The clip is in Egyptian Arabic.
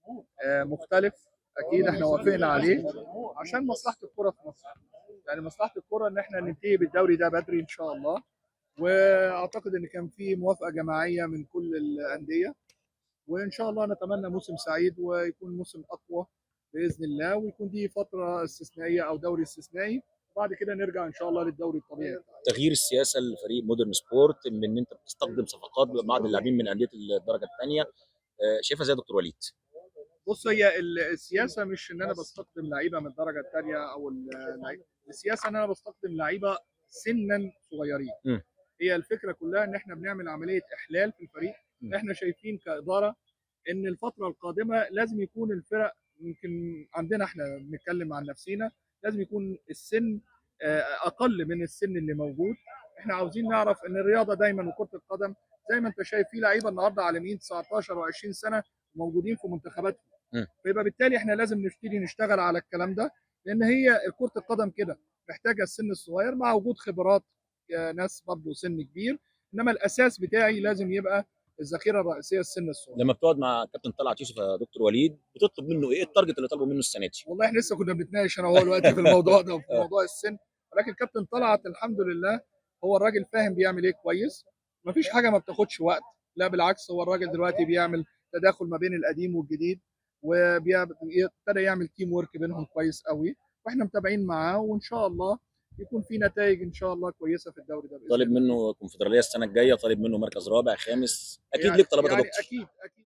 آه، مختلف اكيد احنا وافقنا عليه عشان مصلحه الكره في مصر يعني مصلحه الكره ان احنا ننتهي بالدوري ده بدري ان شاء الله واعتقد ان كان في موافقه جماعيه من كل الانديه وان شاء الله نتمنى موسم سعيد ويكون موسم اقوى باذن الله ويكون دي فتره استثنائيه او دوري استثنائي وبعد كده نرجع ان شاء الله للدوري الطبيعي تغيير السياسه لفريق مودرن سبورت من ان انت بتستخدم صفقات بعض اللاعبين من انديه الدرجه الثانيه شايفها ازاي يا دكتور وليد؟ بص هي ال- السياسه مش ان انا بستخدم لعيبه من الدرجه الثانيه او اللعيبه السياسه ان انا بستخدم لعيبه سنا صغيرين م. هي الفكره كلها ان احنا بنعمل عمليه احلال في الفريق م. احنا شايفين كاداره ان الفتره القادمه لازم يكون الفرق يمكن عندنا احنا بنتكلم عن نفسينا لازم يكون السن آه، اقل من السن اللي موجود احنا عاوزين نعرف ان الرياضه دايما وكره القدم زي ما انت شايف في لعيبه النهارده عالميين 19 و20 سنه موجودين في منتخباتهم م. فيبقى بالتالي احنا لازم نبتدي نشتغل على الكلام ده لان هي كره القدم كده محتاجه السن الصغير مع وجود خبرات آه، ناس برضه سن كبير انما الاساس بتاعي لازم يبقى الذخيره الرئيسيه السن الصغير لما بتقعد مع كابتن طلعت يوسف يا دكتور وليد بتطلب منه ايه التارجت اللي طالبه منه السنه دي؟ والله احنا لسه كنا بنتناقش انا وهو دلوقتي في الموضوع ده وفي موضوع السن ولكن كابتن طلعت الحمد لله هو الراجل فاهم بيعمل ايه كويس مفيش حاجه ما بتاخدش وقت لا بالعكس هو الراجل دلوقتي بيعمل تداخل ما بين القديم والجديد وابتدى يعمل تيم ورك بينهم كويس قوي واحنا متابعين معاه وان شاء الله يكون في نتائج ان شاء الله كويسه في الدوري ده بإذن طالب الله. منه كونفدراليه السنه الجايه طالب منه مركز رابع خامس اكيد يعني- ليك طلبات يا يعني دكتور اكيد اكيد